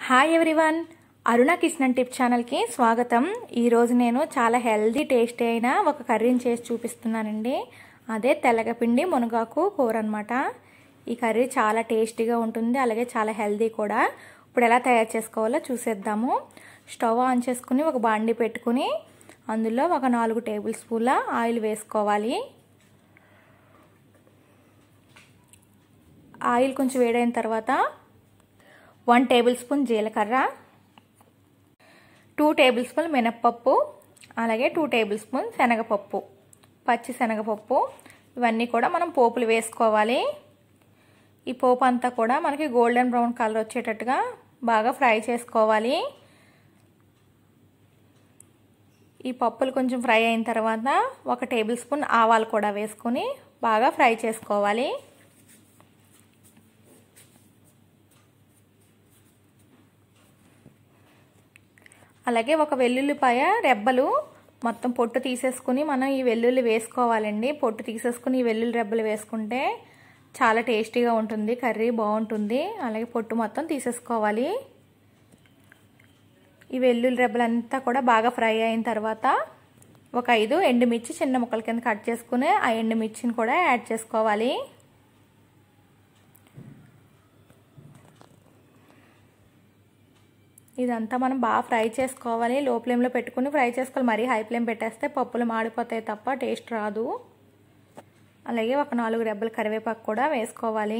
hi everyone Aruna kitchen tip ఛానల్కి స్వాగతం ఈరోజు నేను చాలా హెల్దీ టేస్టీ అయిన ఒక కర్రీని చేసి చూపిస్తున్నానండి అదే తెల్లగపిండి మునగాకు కూర అనమాట ఈ కర్రీ చాలా టేస్టీగా ఉంటుంది అలాగే చాలా హెల్దీ కూడా ఇప్పుడు ఎలా తయారు చేసుకోవాలో చూసేద్దాము స్టవ్ ఆన్ చేసుకుని ఒక బాండి పెట్టుకుని అందులో ఒక నాలుగు టేబుల్ స్పూన్ల ఆయిల్ వేసుకోవాలి ఆయిల్ కొంచెం వేడైన తర్వాత వన్ టేబుల్ స్పూన్ జీలకర్ర టూ టేబుల్ స్పూన్ మినప్పప్పు అలాగే టూ టేబుల్ స్పూన్ శనగపప్పు పచ్చి శనగపప్పు ఇవన్నీ కూడా మనం పోపులు వేసుకోవాలి ఈ పోపు అంతా కూడా మనకి గోల్డెన్ బ్రౌన్ కలర్ వచ్చేటట్టుగా బాగా ఫ్రై చేసుకోవాలి ఈ పప్పులు కొంచెం ఫ్రై అయిన తర్వాత ఒక టేబుల్ స్పూన్ ఆవాలు కూడా వేసుకొని బాగా ఫ్రై చేసుకోవాలి అలాగే ఒక వెల్లుల్లిపాయ రెబ్బలు మొత్తం పొట్టు తీసేసుకుని మనం ఈ వెల్లుల్లి వేసుకోవాలండి పొట్టు తీసేసుకుని ఈ వెల్లుల్లి రెబ్బలు వేసుకుంటే చాలా టేస్టీగా ఉంటుంది కర్రీ బాగుంటుంది అలాగే పొట్టు మొత్తం తీసేసుకోవాలి ఈ వెల్లుల్లి రెబ్బలంతా కూడా బాగా ఫ్రై అయిన తర్వాత ఒక ఐదు ఎండుమిర్చి చిన్న ముక్కల కింద కట్ చేసుకుని ఆ ఎండుమిర్చిని కూడా యాడ్ చేసుకోవాలి ఇదంతా మనం బాగా ఫ్రై చేసుకోవాలి లో ఫ్లేమ్లో పెట్టుకుని ఫ్రై చేసుకోవాలి మరీ హై ఫ్లేమ్ పెట్టేస్తే పప్పులు మాడిపోతాయి తప్ప టేస్ట్ రాదు అలాగే ఒక నాలుగు రెబ్బల కరివేపాకు కూడా వేసుకోవాలి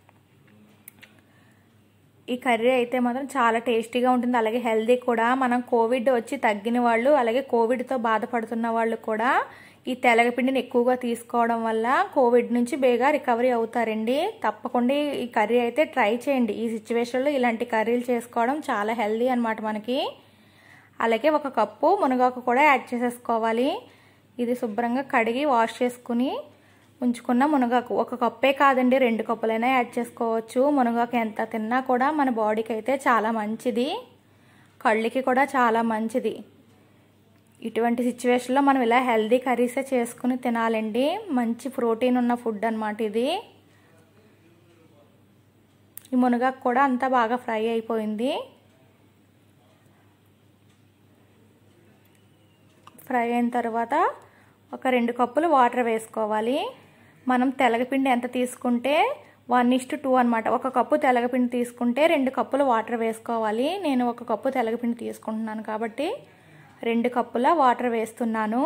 ఈ కర్రీ అయితే మాత్రం చాలా టేస్టీగా ఉంటుంది అలాగే హెల్దీ కూడా మనం కోవిడ్ వచ్చి తగ్గిన వాళ్ళు అలాగే కోవిడ్తో బాధపడుతున్న వాళ్ళు కూడా ఈ తెలగపిండిని ఎక్కువగా తీసుకోవడం వల్ల కోవిడ్ నుంచి బేగా రికవరీ అవుతారండి తప్పకుండా ఈ కర్రీ అయితే ట్రై చేయండి ఈ సిచ్యువేషన్లో ఇలాంటి కర్రీలు చేసుకోవడం చాలా హెల్దీ అనమాట మనకి అలాగే ఒక కప్పు మునగాకు కూడా యాడ్ చేసేసుకోవాలి ఇది శుభ్రంగా కడిగి వాష్ చేసుకుని ఉంచుకున్న మునగాకు ఒక కప్పే కాదండి రెండు కప్పులైనా యాడ్ చేసుకోవచ్చు మునగాకు ఎంత తిన్నా కూడా మన బాడీకి అయితే చాలా మంచిది కళ్ళకి కూడా చాలా మంచిది ఇటువంటి సిచ్యువేషన్లో మనం ఇలా హెల్దీ కర్రీసే చేసుకుని తినాలండి మంచి ప్రోటీన్ ఉన్న ఫుడ్ అనమాట ఇది ఈ మునగాకు కూడా అంతా బాగా ఫ్రై అయిపోయింది ఫ్రై అయిన తర్వాత ఒక రెండు కప్పులు వాటర్ వేసుకోవాలి మనం తెలగపిండి ఎంత తీసుకుంటే వన్ ఇస్ట్ టూ అనమాట ఒక కప్పు తెలగపిండి తీసుకుంటే రెండు కప్పులు వాటర్ వేసుకోవాలి నేను ఒక కప్పు తెలగపిండి తీసుకుంటున్నాను కాబట్టి రెండు కప్పుల వాటర్ వేస్తున్నాను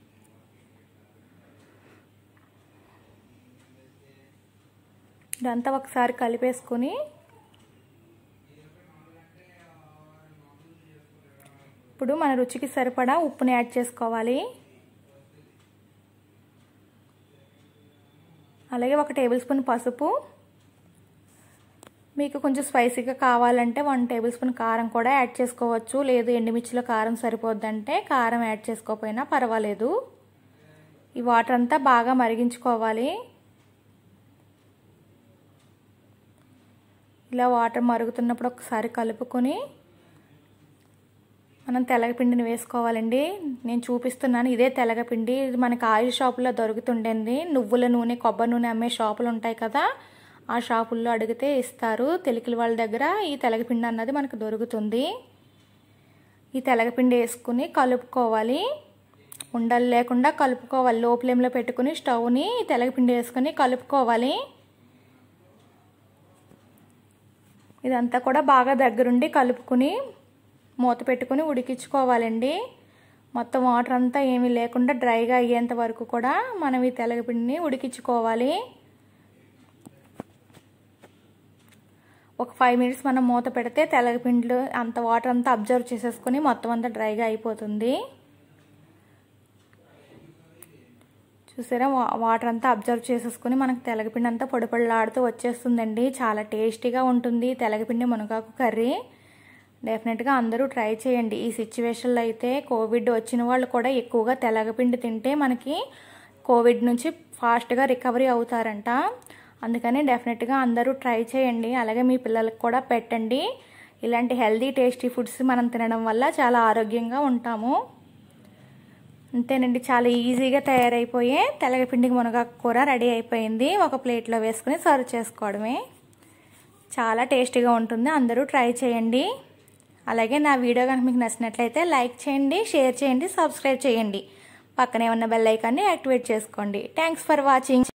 ఇదంతా ఒకసారి కలిపేసుకుని ఇప్పుడు మన రుచికి సరిపడా ఉప్పుని యాడ్ చేసుకోవాలి అలాగే ఒక టేబుల్ స్పూన్ పసుపు మీకు కొంచెం స్పైసీగా కావాలంటే వన్ టేబుల్ స్పూన్ కారం కూడా యాడ్ చేసుకోవచ్చు లేదు ఎండుమిర్చిలో కారం సరిపోద్దంటే కారం యాడ్ చేసుకోకపోయినా పర్వాలేదు ఈ వాటర్ అంతా బాగా మరిగించుకోవాలి ఇలా వాటర్ మరుగుతున్నప్పుడు ఒకసారి కలుపుకొని మనం తెలగపిండిని వేసుకోవాలండి నేను చూపిస్తున్నాను ఇదే తెలగపిండి ఇది మనకి ఆయిల్ షాపులో దొరుకుతుండేది నువ్వుల నూనె కొబ్బరి నూనె అమ్మే షాపులు ఉంటాయి కదా ఆ షాపుల్లో అడిగితే ఇస్తారు తెలికిల వాళ్ళ దగ్గర ఈ తెలగపిండి అన్నది మనకు దొరుకుతుంది ఈ తెలగపిండి వేసుకుని కలుపుకోవాలి ఉండలు లేకుండా కలుపుకోవాలి లో ఫ్లేమ్లో పెట్టుకుని స్టవ్ని తెలగపిండి వేసుకుని కలుపుకోవాలి ఇదంతా కూడా బాగా దగ్గరుండి కలుపుకుని మూత పెట్టుకుని ఉడికించుకోవాలండి మొత్తం వాటర్ అంతా ఏమీ లేకుండా డ్రైగా అయ్యేంత వరకు కూడా మనం ఈ తెలగపిండిని ఉడికించుకోవాలి ఒక ఫైవ్ మినిట్స్ మనం మూత పెడితే తెలగపిండిలో అంత వాటర్ అంతా అబ్జర్వ్ చేసేసుకుని మొత్తం అంతా డ్రైగా అయిపోతుంది చూసారా వాటర్ అంతా అబ్జర్వ్ చేసేసుకుని మనకు తెలగపిండి అంతా పొడి పొడిలాడుతూ వచ్చేస్తుందండి చాలా టేస్టీగా ఉంటుంది తెలగపిండి మునగాకు కర్రీ డెఫినెట్గా అందరూ ట్రై చేయండి ఈ సిచ్యువేషన్లో అయితే కోవిడ్ వచ్చిన వాళ్ళు కూడా ఎక్కువగా తెలగపిండి తింటే మనకి కోవిడ్ నుంచి ఫాస్ట్గా రికవరీ అవుతారంట అందుకని డెఫినెట్గా అందరూ ట్రై చేయండి అలాగే మీ పిల్లలకు కూడా పెట్టండి ఇలాంటి హెల్దీ టేస్టీ ఫుడ్స్ మనం తినడం వల్ల చాలా ఆరోగ్యంగా ఉంటాము అంతేనండి చాలా ఈజీగా తయారైపోయే తెలగపిండికి మునగాకు కూర రెడీ అయిపోయింది ఒక ప్లేట్లో వేసుకుని సర్వ్ చేసుకోవడమే చాలా టేస్టీగా ఉంటుంది అందరూ ట్రై చేయండి అలాగే నా వీడియో కనుక మీకు నచ్చినట్లయితే లైక్ చేయండి షేర్ చేయండి సబ్స్క్రైబ్ చేయండి పక్కనే ఉన్న బెల్ ఐకాన్ని యాక్టివేట్ చేసుకోండి థ్యాంక్స్ ఫర్ వాచింగ్